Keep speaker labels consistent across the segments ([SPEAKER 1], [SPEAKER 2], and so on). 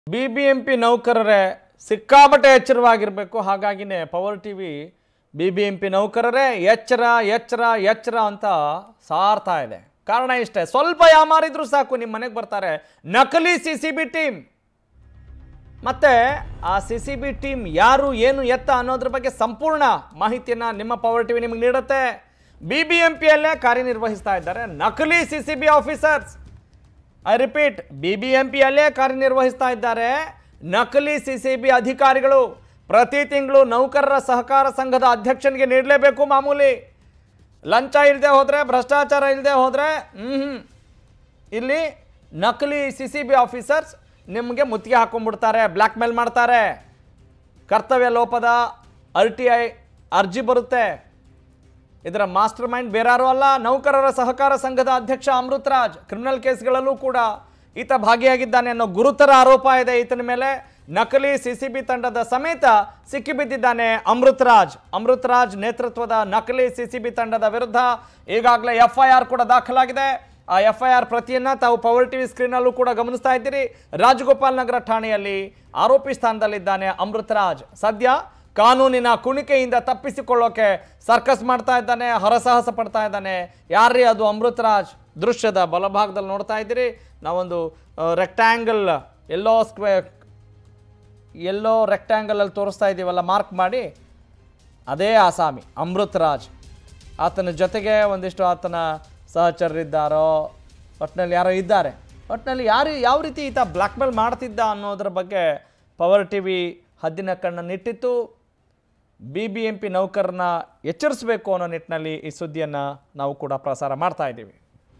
[SPEAKER 1] B B M P ನೌಕರರೇ ಸಿಕ್ಕಾಪಟ್ಟೆ ಎಚ್ಚರವಾಗಿರಬೇಕು ಹಾಗಾಗಿನೇ Power T V B B M P ನೌಕರರೇ ಎಚ್ಚರ ಎಚ್ಚರ ಎಚ್ಚರ ಅಂತ ಸಾರ್ತಾ ಇದೆ ಕಾರಣ ಇಷ್ಟೇ ಸ್ವಲ್ಪ ಯಾಮಾರಿದ್ರು ಸಾಕು ನಿಮ್ಮ ಮನೆಗೆ ಬರ್ತಾರೆ ನಕಲಿ ಸಿ ಸಿ ಬಿ ಟೀಮ್ ಮತ್ತೆ ಆ ಸಿ ಸಿ ಬಿ ಟೀಮ್ ಯಾರು ಏನು ಎತ್ತ ಅನ್ನೋದ್ರ ಬಗ್ಗೆ ಸಂಪೂರ್ಣ ಮಾಹಿತಿಯನ್ನು ನಿಮ್ಮ ಪವರ್ ಟಿವಿ ನಿಮಗೆ ನೀಡುತ್ತೆ ಬಿ ಬಿ ಎಂ ಪಿಯಲ್ಲೇ ಕಾರ್ಯನಿರ್ವಹಿಸ್ತಾ ಇದ್ದಾರೆ ನಕಲಿ C C B officers I repeat B B M ಪಿಯಲ್ಲೇ ಕಾರ್ಯನಿರ್ವಹಿಸ್ತಾ ಇದ್ದಾರೆ ನಕಲಿ ಸಿ ಸಿ ಬಿ ಅಧಿಕಾರಿಗಳು ಪ್ರತಿ ತಿಂಗಳು ನೌಕರರ ಸಹಕಾರ ಸಂಘದ ಅಧ್ಯಕ್ಷನಿಗೆ ನೀಡಲೇಬೇಕು ಮಾಮೂಲಿ ಲಂಚ ಇಲ್ಲದೆ ಹೋದರೆ ಭ್ರಷ್ಟಾಚಾರ ಇಲ್ಲದೆ ಹೋದರೆ ಹ್ಞೂ ಇಲ್ಲಿ ನಕಲಿ ಸಿ ಸಿ ಬಿ ಆಫೀಸರ್ಸ್ ನಿಮಗೆ ಮುತ್ತಿಗೆ ಹಾಕೊಂಡ್ಬಿಡ್ತಾರೆ ಬ್ಲ್ಯಾಕ್ ಮೇಲ್ ಮಾಡ್ತಾರೆ ಕರ್ತವ್ಯ ಲೋಪದ ಆರ್ ಟಿ ಐ ಅರ್ಜಿ ಬರುತ್ತೆ ಇದರ ಮಾಸ್ಟರ್ ಮೈಂಡ್ ಬೇರಾರು ಅಲ್ಲ ನೌಕರರ ಸಹಕಾರ ಸಂಘದ ಅಧ್ಯಕ್ಷ ಅಮೃತ್ ರಾಜ್ ಕ್ರಿಮಿನಲ್ ಕೇಸ್ಗಳಲ್ಲೂ ಕೂಡ ಈತ ಭಾಗಿಯಾಗಿದ್ದಾನೆ ಅನ್ನೋ ಗುರುತರ ಆರೋಪ ಇದೆ ಈತನ ಮೇಲೆ ನಕಲಿ ಸಿಸಿಬಿ ತಂಡದ ಸಮೇತ ಸಿಕ್ಕಿಬಿದ್ದಿದ್ದಾನೆ ಅಮೃತ್ ರಾಜ್ ಅಮೃತ್ ರಾಜ್ ನೇತೃತ್ವದ ನಕಲಿ ಸಿಸಿಬಿ ತಂಡದ ವಿರುದ್ಧ ಈಗಾಗಲೇ ಎಫ್ ಐ ಆರ್ ಕೂಡ ದಾಖಲಾಗಿದೆ ಆ ಎಫ್ ಐ ಆರ್ ಪ್ರತಿಯನ್ನ ತಾವು ಪವರ್ ಟಿವಿ ಸ್ಕ್ರೀನಲ್ಲೂ ಕೂಡ ಗಮನಿಸ್ತಾ ಇದ್ದೀರಿ ರಾಜಗೋಪಾಲ್ ನಗರ ಠಾಣೆಯಲ್ಲಿ ಆರೋಪಿ ಸ್ಥಾನದಲ್ಲಿದ್ದಾನೆ ಅಮೃತ್ ರಾಜ್ ಸದ್ಯ ಕಾನೂನಿನ ಕುಣಿಕೆಯಿಂದ ತಪ್ಪಿಸಿಕೊಳ್ಳೋಕೆ ಸರ್ಕಸ್ ಮಾಡ್ತಾ ಇದ್ದಾನೆ ಹರಸಾಹಸ ಪಡ್ತಾ ಇದ್ದಾನೆ ಯಾರೇ ಅದು ಅಮೃತ್ ರಾಜ್ ದೃಶ್ಯದ ಬಲಭಾಗದಲ್ಲಿ ನೋಡ್ತಾ ಇದ್ದೀರಿ ನಾವೊಂದು ರೆಕ್ಟ್ಯಾಂಗಲ್ ಎಲ್ಲೋ ಸ್ಕ್ವೇ ಎಲ್ಲೋ ರೆಕ್ಟ್ಯಾಂಗಲಲ್ಲಿ ತೋರಿಸ್ತಾ ಇದ್ದೀವಲ್ಲ ಮಾರ್ಕ್ ಮಾಡಿ ಅದೇ ಆಸಾಮಿ ಅಮೃತ್ ರಾಜ್ ಆತನ ಜೊತೆಗೆ ಒಂದಿಷ್ಟು ಆತನ ಸಹಚರರಿದ್ದಾರೋ ಒಟ್ಟಿನಲ್ಲಿ ಯಾರೋ ಇದ್ದಾರೆ ಒಟ್ಟಿನಲ್ಲಿ ಯಾರು ಯಾವ ರೀತಿ ಈತ ಬ್ಲ್ಯಾಕ್ ಮೇಲ್ ಮಾಡ್ತಿದ್ದ ಅನ್ನೋದ್ರ ಬಗ್ಗೆ ಪವರ್ ಟಿ ವಿ ಹದ್ದಿನ ಕಣ್ಣನ್ನಿಟ್ಟಿತ್ತು ಬಿ ಬಿ ಎಂ ಪಿ ನೌಕರನ್ನ ಎಚ್ಚರಿಸಬೇಕು ಅನ್ನೋ ನಿಟ್ಟಿನಲ್ಲಿ ಈ ಸುದ್ದಿಯನ್ನು ನಾವು ಕೂಡ ಪ್ರಸಾರ ಮಾಡ್ತಾ ಇದ್ದೀವಿ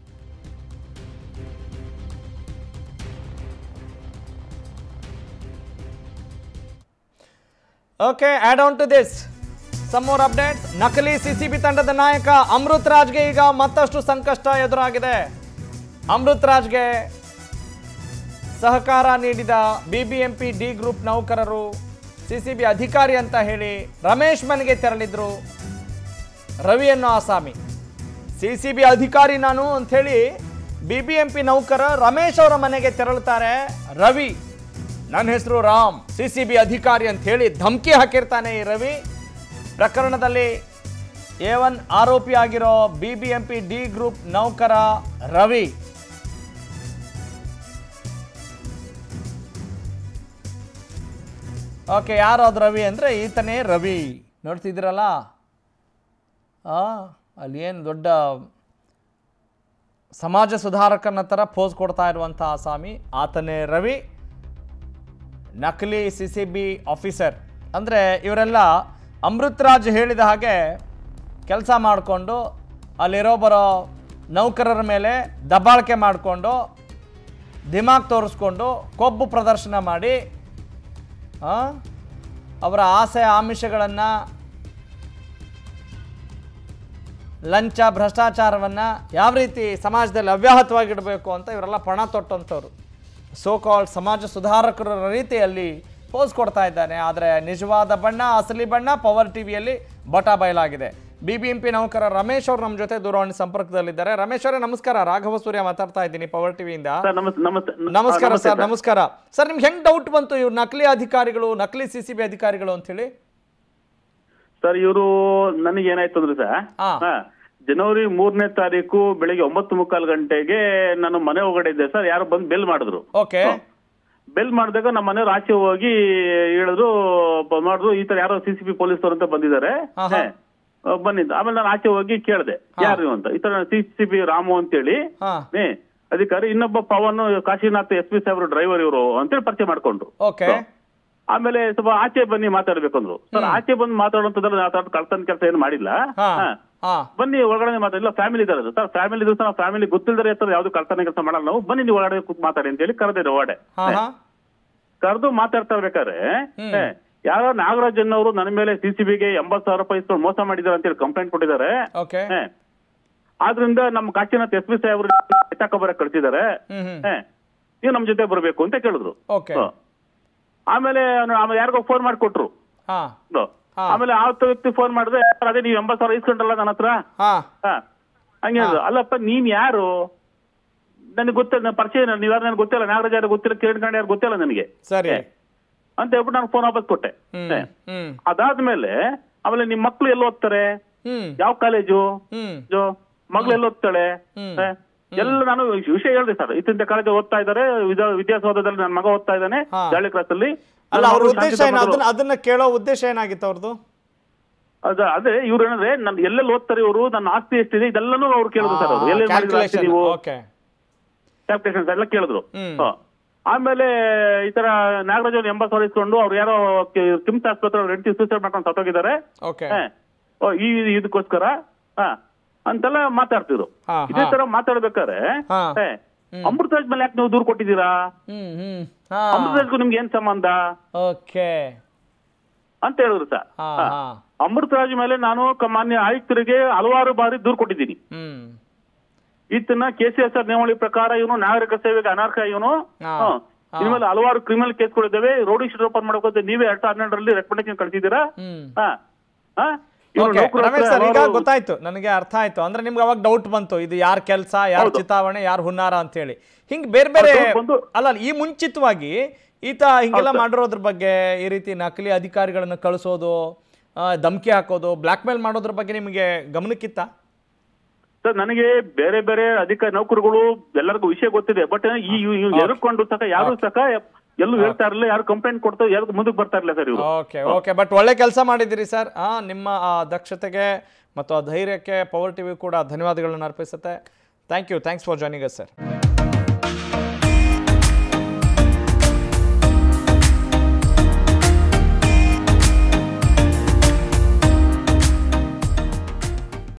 [SPEAKER 1] okay add on to this some more updates ನಕಲಿ ಸಿಸಿಬಿ ತಂಡದ ನಾಯಕ ಅಮೃತ್ ರಾಜ್ಗೆ ಈಗ ಮತ್ತಷ್ಟು ಸಂಕಷ್ಟ ಎದುರಾಗಿದೆ ಅಮೃತ್ ರಾಜ್ಗೆ ಸಹಕಾರ ನೀಡಿದ ಬಿಬಿಎಂಪಿ ಡಿ ಗ್ರೂಪ್ ನೌಕರರು ಸಿಸಿಬಿ ಅಧಿಕಾರಿ ಅಂತ ಹೇಳಿ ರಮೇಶ್ ಮನೆಗೆ ತೆರಳಿದ್ರು ರವಿ ಅನ್ನೋ ಆಸಾಮಿ ಸಿ ಸಿ ಬಿ ಅಧಿಕಾರಿ ನಾನು ಅಂಥೇಳಿ ಬಿ ಬಿ ಎಂ ಪಿ ನೌಕರ ರಮೇಶ್ ಅವರ ಮನೆಗೆ ತೆರಳುತ್ತಾರೆ ರವಿ ನನ್ನ ಹೆಸರು ರಾಮ್ ಸಿ ಸಿ ಬಿ ಅಧಿಕಾರಿ ಅಂತ ಹೇಳಿ ಧಮಕಿ ಹಾಕಿರ್ತಾನೆ ಈ ರವಿ ಪ್ರಕರಣದಲ್ಲಿ ಎ ಒನ್ ಆರೋಪಿ ಆಗಿರೋ B B M P D group ನೌಕರ ರವಿ ಓಕೆ ಯಾರು ಅದು ರವಿ ಅಂದರೆ ಈತನೇ ರವಿ ನೋಡ್ತಿದ್ದೀರಲ್ಲ ಆ, ಅಲ್ಲಿ ಏನು ದೊಡ್ಡ ಸಮಾಜ ಸುಧಾರಕನ ಥರ ಪೋಸ್ ಕೊಡ್ತಾ ಇರುವಂಥ ಆಸಾಮಿ ಆತನೇ ರವಿ ನಕಲಿ ಸಿ ಸಿ ಬಿ ಆಫೀಸರ್ ಅಂದರೆ ಇವರೆಲ್ಲ ಅಮೃತ್ ರಾಜ್ ಹೇಳಿದ ಹಾಗೆ ಕೆಲಸ ಮಾಡಿಕೊಂಡು ಅಲ್ಲಿರೋ ಬರೋ ನೌಕರರ ಮೇಲೆ ದಬ್ಬಾಳಿಕೆ ಮಾಡಿಕೊಂಡು ದಿಮಾಗ್ ತೋರಿಸ್ಕೊಂಡು ಕೊಬ್ಬು ಪ್ರದರ್ಶನ ಮಾಡಿ ಆ, ಅವರ ಆಸೆ ಆಮಿಷಗಳನ್ನು ಲಂಚ ಭ್ರಷ್ಟಾಚಾರವನ್ನು ಯಾವ ರೀತಿ ಸಮಾಜದಲ್ಲಿ ಅವ್ಯಾಹತವಾಗಿಡಬೇಕು ಅಂತ ಇವರೆಲ್ಲ ಪಣ ತೊಟ್ಟಂಥವ್ರು ಸೋ ಕಾಲ್ಡ್ ಸಮಾಜ ಸುಧಾರಕರ ರೀತಿಯಲ್ಲಿ ಪೋಸ್ ಕೊಡ್ತಾ ಇದ್ದಾನೆ ಆದರೆ ನಿಜವಾದ ಬಣ್ಣ ಅಸಲಿ ಬಣ್ಣ ಪವರ್ ಟಿವಿಯಲ್ಲಿ ಬಟ ಬಯಲಾಗಿದೆ ಬಿ ಬಿ ಎಂ ಪಿ ನೌಕರ ರಮೇಶ್ ಅವರು ನಮ್ಮ ಜೊತೆ ದೂರವಾಣಿ ಸಂಪರ್ಕದಲ್ಲಿದ್ದಾರೆ ರಮೇಶ್ ಅವರೇ ನಮಸ್ಕಾರ ರಾಘವ ಸೂರ್ಯ ಮಾತಾಡ್ತಾ ಇದ್ದೀನಿ ಪವರ್ ಟಿವಿಯಿಂದ
[SPEAKER 2] ಸರ್ ನಮಸ್ತೆ ನಮಸ್ತೆ
[SPEAKER 1] ನಮಸ್ಕಾರ
[SPEAKER 2] ನಮಸ್ತೆ
[SPEAKER 1] ಸರ್ ನಮಸ್ಕಾರ ಸರ್ ನಿಮ್ಗೆ ಹೆಂಗ್ ಡೌಟ್ ಬಂತು ಇವ್ರು ನಕಲಿ ಅಧಿಕಾರಿಗಳು ನಕಲಿ ಸಿ ಸಿ ಬಿ ಅಧಿಕಾರಿಗಳು ಅಂತ ಹೇಳಿ
[SPEAKER 2] ಸರ್ ಇವರು ನನಗೆ ಏನಾಯ್ತು ಅಂದ್ರೆ ಸರ್
[SPEAKER 1] ಹಾ.
[SPEAKER 2] ಹಾ, ಜನವರಿ ಮೂರನೇ ತಾರೀಕು ಬೆಳಿಗ್ಗೆ ಒಂಬತ್ತು ಮುಕ್ಕಾಲು ಗಂಟೆಗೆ ನಾನು ಮನೆ ಒಳಗಡೆ ಇದ್ದೆ ಸರ್ ಯಾರೋ ಬಂದು ಬೆಲ್ ಮಾಡಿದ್ರು
[SPEAKER 1] ಓಕೆ
[SPEAKER 2] ಬೆಲ್ ಮಾಡಿದಾಗ ನಮ್ಮ ಮನೆಯವ್ರು ಆಚೆ ಹೋಗಿ ಹೇಳಿದ್ರು ಬ- ಮಾಡಿದ್ರು ಈ ತರ ಯಾರೋ ಸಿ ಸಿ ಪಿ ಪೊಲೀಸರು ಅಂತ ಬಂದಿದ್ದಾರೆ
[SPEAKER 1] ಹಾ, ಹಾ.
[SPEAKER 2] ಹೇ, ಆ, ಬಂದಿದ್ದು ಆಮೇಲೆ ನಾನು ಆಚೆ ಹೋಗಿ ಕೇಳಿದೆ ಯಾರು ಅಂತ ಈ ತರ ಸಿ ಸಿ ಪಿ ರಾಮು ಅಂತೇಳಿ
[SPEAKER 1] ಹಾ
[SPEAKER 2] ಏ ಅಧಿಕಾರಿ ಇನ್ನೊಬ್ಬ ಪವನ್ ಕಾಶಿನಾಥ್ ಎಸ್ ಪಿ ಸಾಹೇಬ್ರು ಡ್ರೈವರ್ ಇವರು ಅಂತೇಳಿ ಪರಿಚಯ ಮಾಡ್ಕೊಂಡ್ರು
[SPEAKER 1] ಓಕೆ
[SPEAKER 2] ಆಮೇಲೆ ಸ್ವಲ್ಪ ಆಚೆ ಬನ್ನಿ ಮಾತಾಡ್ಬೇಕು ಅಂದ್ರು ಸರ್ ಆಚೆ ಬಂದು ಮಾತಾಡುವಂತದ್ರಲ್ಲಿ ನಾವು ಕಳ್ತನ ಕೆಲಸ ಏನು ಮಾಡಿಲ್ಲ
[SPEAKER 1] ಹಾ
[SPEAKER 2] ಹಾ.
[SPEAKER 1] ಹಾ
[SPEAKER 2] ಬನ್ನಿ ಒಳಗಡೆ ಮಾತಾಡಿಲ್ಲ ಫ್ಯಾಮಿಲಿ ಇದಾರೆ ಸರ್ ಫ್ಯಾಮಿಲಿ ಇದ್ರೆ ಸರ್ ಫ್ಯಾಮಿಲಿ ಗೊತ್ತಿಲ್ಲದ್ರೆ ಇರ್ತಾರೆ ಯಾವ್ದು ಕಳ್ತನ ಕೆಲಸ ಮಾಡಲ್ಲ ನಾವು ಬನ್ನಿ ನೀವು ಒಳಗಡೆ ಕೂತ್ ಮಾತಾಡಿ ಅಂತ ಹೇಳಿ ಕರೆದಿದೆ ಒಳಗಡೆ
[SPEAKER 1] ಹಾ ಹಾ
[SPEAKER 2] ಕರೆದು ಮಾತಾಡ್ತಾ ಇರ್ಬೇಕಾದ್ರೆ ಏ, ಯಾರೋ ನಾಗರಾಜ್ ಅನ್ನೋರು ನನ್ನ ಮೇಲೆ ಸಿಸಿಬಿಗೆ ಎಂಬತ್ ಸಾವಿರ ರೂಪಾಯಿ ಇಸ್ಕೊಂಡು ಮೋಸ ಮಾಡಿದ್ದಾರೆ ಅಂತ ಹೇಳಿ ಕಂಪ್ಲೇಂಟ್ ಕೊಟ್ಟಿದ್ದಾರೆ
[SPEAKER 1] ಓಕೆ
[SPEAKER 2] ಏ, ಆದ್ರಿಂದ ನಮ್ಮ ಕಾಶಿನಾಥ್ ಎಸ್ ಪಿ ಸಾಹೇಬ್ರು ಎತ್ತಾಕೊಬರಕ್ ಕಳ್ಸಿದ್ದಾರೆ
[SPEAKER 1] ಹ್ಮ್ ಹ್ಮ್
[SPEAKER 2] ಏ, ನೀವು ನಮ್ ಜೊತೆ ಬರ್ಬೇಕು ಅಂತ ಕೇಳಿದ್ರು
[SPEAKER 1] ಓಕೆ
[SPEAKER 2] ಹ. ಆಮೇಲೆ ಅವ್ನು- ಆಮೇಲೆ ಯಾರಿಗೋ ಫೋನ್ ಮಾಡಿಕೊಟ್ರು
[SPEAKER 1] ಹಾ ಹಾ.
[SPEAKER 2] ಆಮೇಲೆ ಆ ವ್ಯಕ್ತಿ ಫೋನ್ ಮಾಡಿದ್ರೆ "ಸರ್, ಅದೇ ನೀವು ಎಂಬತ್ ಸಾವಿರ ಇಸ್ಕೊಂಡ್ರಲ್ಲ ನನ್ನ ಹತ್ರ
[SPEAKER 1] ಹಾ
[SPEAKER 2] ಹಾ. ಹಂಗೆ ಹೇಳಿದ್ರು. ಅಲ್ಲಪ್ಪ ನೀನ್ ಯಾರು ನನಗೆ ಗೊತ್ತಿಲ್ಲ ನನ್ನ ಪರಿಚಯ ಇಲ್ಲ, ನೀವ್ ಯಾರು ನನಗೆ ಗೊತ್ತಿಲ್ಲ ನಾಗರಾಜ್ ಯಾರು ಗೊತ್ತಿಲ್ಲ ಕಿರಣ್ ಖಂಡ ಯಾರು ಗೊತ್ತಿಲ್ಲ ನನಗೆ
[SPEAKER 1] ಸರಿ
[SPEAKER 2] ಅಂತ ಹೇಳ್ಬಿಟ್ಟು ನಾನು ಫೋನ್ ವಾಪಸ್ ಕೊಟ್ಟೆ
[SPEAKER 1] ಹ್ಮ್
[SPEAKER 2] ಏ,
[SPEAKER 1] ಹ್ಮ್
[SPEAKER 2] ಅದಾದ್ಮೇಲೆ ಆಮೇಲೆ ನಿಮ್ ಮಕ್ಳು ಎಲ್ಲಿ ಓದ್ತಾರೆ
[SPEAKER 1] ಹ್ಮ್
[SPEAKER 2] ಯಾವ ಕಾಲೇಜು
[SPEAKER 1] ಹ್ಮ್
[SPEAKER 2] ಜೋ ಮಗ್ಳು ಎಲ್ಲಿ ಓದ್ತಾಳೆ
[SPEAKER 1] ಹ್ಮ್.
[SPEAKER 2] ಏ, ಎಲ್ಲ ನಾನು ವಿಷಯ ಹೇಳಿದೆ ಸರ್ ಇತ್ತಿಂತ ಕಾಲೇಜ್ ಓದ್ತಾ ಇದ್ದಾರೆ ವಿದ್ಯಾ- ವಿದ್ಯಾಸೌಧದಲ್ಲಿ ನನ್ನ ಮಗ ಓದ್ತಾ ಇದ್ದಾನೆ
[SPEAKER 1] ಹಾ.
[SPEAKER 2] ಜಾಳಿ ಕ್ಲಾಸ್ ಅಲ್ಲಿ
[SPEAKER 1] ಅಲ್ಲ
[SPEAKER 2] ನನ್ನ
[SPEAKER 1] ಅವ್ರ
[SPEAKER 2] ಮಗಳು
[SPEAKER 1] ಉದ್ದೇಶ
[SPEAKER 2] ಶಾಂತಿ
[SPEAKER 1] ಏನು
[SPEAKER 2] ಧರ್ಮದವರು.
[SPEAKER 1] ಅದನ್ನ ಅದನ್ನ ಕೇಳೋ ಉದ್ದೇಶ ಏನಾಗಿತ್ತು ಅವ್ರದ್ದು
[SPEAKER 2] ಅದ ಅದೇ ಇವ್ರು ಏನಂದ್ರೆ ನನ್ ಎಲ್ಲೆಲ್ಲಿ ಓದ್ತಾರೆ ಇವರು ನನ್ನ ಆಸ್ತಿ ಎಷ್ಟಿದೆ ಇದೆಲ್ಲನೂ ಅವ್ರು ಕೇಳಿದ್ರು ಸರ್ ಅವರು ಎಲ್ಲೆಲ್ಲಿ ಮಾಡಿದ್ರು ಆಸ್ತಿ
[SPEAKER 1] ಕ್ಯಾಲ್ಕುಲೇಷನ್
[SPEAKER 2] ನೀವು
[SPEAKER 1] ಓಕೆ
[SPEAKER 2] ಕ್ಯಾಲ್ಕುಲೇಷನ್ಸ್ ಎಲ್ಲ ಕೇಳಿದ್ರು
[SPEAKER 1] ಹ್ಮ್.
[SPEAKER 2] ಹ. ಆಮೇಲೆ ಈ ತರ ನಾಗರಾಜ್ ಅವ್ರು ಎಂಬತ್ತು ಸಾವಿರ ಇಸ್ಕೊಂಡು ಅವ್ರು ಯಾರೋ ಕಿ- ಕಿಮ್ಸ್ ಆಸ್ಪತ್ರೆ ಅವ್ರು ಹೆಂಡತಿ ಸೂಸೈಡ್ ಮಾಡ್ಕೊಂಡು ಸತ್ತೋಗಿದ್ದಾರೆ
[SPEAKER 1] ಓಕೆ
[SPEAKER 2] ಹ. ಓ, ಈ ಇದಕ್ಕೋಸ್ಕರ ಹ ಅಂತೆಲ್ಲ ಮಾತಾಡ್ತಿದ್ರು
[SPEAKER 1] ಹಾ,
[SPEAKER 2] ಇದೇ
[SPEAKER 1] ಹಾ.
[SPEAKER 2] ತರ ಮಾತಾಡ್ಬೇಕಾದ್ರೆ
[SPEAKER 1] ಹಾ.
[SPEAKER 2] ಹ, ಅಮೃತರಾಜ್ ಮೇಲೆ ಯಾಕೆ ನೀವು ದೂರ ಕೊಟ್ಟಿದ್ದೀರಾ
[SPEAKER 1] ಹ್ಮ್ ಹ್ಮ್ ಹಾ
[SPEAKER 2] ಅಮೃತರಾಜ್ಗೂ ನಿಮ್ಗೆ ಏನ್ ಸಂಬಂಧ
[SPEAKER 1] ಓಕೆ
[SPEAKER 2] ಅಂತ ಹೇಳಿದ್ರು ಸರ್
[SPEAKER 1] ಹಾ
[SPEAKER 2] ಹ.
[SPEAKER 1] ಹಾ
[SPEAKER 2] ಅಮೃತರಾಜ್ ಮೇಲೆ ನಾನು ಕ- ಮಾನ್ಯ ಆಯುಕ್ತರಿಗೆ ಹಲವಾರು ಬಾರಿ ದೂರ ಕೊಟ್ಟಿದ್ದೀನಿ
[SPEAKER 1] ಹ್ಮ್
[SPEAKER 2] ಈತನ ಕೆ ಸಿ ಎಸ್ ಆರ್ ನಿಯಮಾವಳಿ ಪ್ರಕಾರ ಇವನು ನಾಗರಿಕ ಸೇವೆಗೆ ಅನರ್ಹ ಇವನು
[SPEAKER 1] ಹಾ.
[SPEAKER 2] ಹ.
[SPEAKER 1] ಹಾ.
[SPEAKER 2] ಇನ್ಮೇಲೆ ಹಲವಾರು ಕ್ರಿಮಿನಲ್ ಕೇಸ್ಗಳಿದ್ದಾವೆ ರೋಡಿ ಶೀಟ್ ಓಪನ್ ಮಾಡ್ಕೋತ ನೀವೇ ಎರಡ್ ಸಾವಿರದ ಹನ್ನೆರಡರಲ್ಲಿ ರೆಕಮೆಂಡೇಶನ್ ಕಳಿಸಿದ್ದೀರಾ
[SPEAKER 1] ಹ್ಮ್
[SPEAKER 2] ಹ. ಹ? ಇವ್ರು
[SPEAKER 1] ಓಕೆ
[SPEAKER 2] ನೌಕರರ
[SPEAKER 1] ರಮೇಶ್
[SPEAKER 2] ಹತ್ರ
[SPEAKER 1] ಸರ್ ಈಗ
[SPEAKER 2] ಹಲವಾರು-
[SPEAKER 1] ಗೊತ್ತಾಯ್ತು ನನಗೆ ಅರ್ಥ ಆಯ್ತು ಅಂದ್ರೆ ನಿಮ್ಗೆ ಅವಾಗ ಡೌಟ್ ಬಂತು ಇದು ಯಾರ ಕೆಲಸ ಯಾರ
[SPEAKER 2] ಹೌದು.
[SPEAKER 1] ಚಿತಾವಣೆ ಯಾರ ಹುನ್ನಾರ ಅಂತ ಹೇಳಿ ಹಿಂಗ್ ಬೇರೆ ಬೇರೆ
[SPEAKER 2] ಹೌದು, ಬಂದು-
[SPEAKER 1] ಅಲ್ಲ ಈ ಮುಂಚಿತವಾಗಿ ಈತ ಹಿಂಗೆಲ್ಲ
[SPEAKER 2] ಹೌದು.
[SPEAKER 1] ಮಾಡಿರೋದ್ರ ಬಗ್ಗೆ ಈ ರೀತಿ ನಕಲಿ ಅಧಿಕಾರಿಗಳನ್ನ ಕಳಿಸೋದು ಆ, ಧಮ್ಕಿ ಹಾಕೋದು ಬ್ಲಾಕ್ ಮೇಲ್ ಮಾಡೋದ್ರ ಬಗ್ಗೆ ನಿಮಗೆ ಗಮನಕ್ಕಿತ್ತ
[SPEAKER 2] ಸರ್ ನನಗೆ ಬೇರೆ ಬೇರೆ ಅಧಿಕಾರಿ ನೌಕರುಗಳು ಎಲ್ಲರಿಗೂ ವಿಷಯ ಗೊತ್ತಿದೆ ಬಟ್ ಈ ಎದುರ್ಕೊಂಡು ಸಹ ಯಾರು ಸಹ ಎಲ್ಲೂ ಹೇಳ್ತಾ ಇರಲಿಲ್ಲ ಯಾರು ಕಂಪ್ಲೇಂಟ್ ಕೊಡ್ತಾ ಯಾರು ಮುಂದಕ್ಕೆ ಬರ್ತಾ ಇರಲಿಲ್ಲ ಸರ್ ಇವರು
[SPEAKER 1] ಓಕೆ ಓಕೆ ಬಟ್ ಒಳ್ಳೆ ಕೆಲಸ ಮಾಡಿದ್ದೀರಿ ಸರ್ ಆ, ನಿಮ್ಮ ಆ ದಕ್ಷತೆಗೆ ಮತ್ತು ಆ ಧೈರ್ಯಕ್ಕೆ ಪವರ್ ಟಿವಿ ಕೂಡ ಧನ್ಯವಾದಗಳನ್ನ ಅರ್ಪಿಸುತ್ತೆ thank you thanks for joining us sir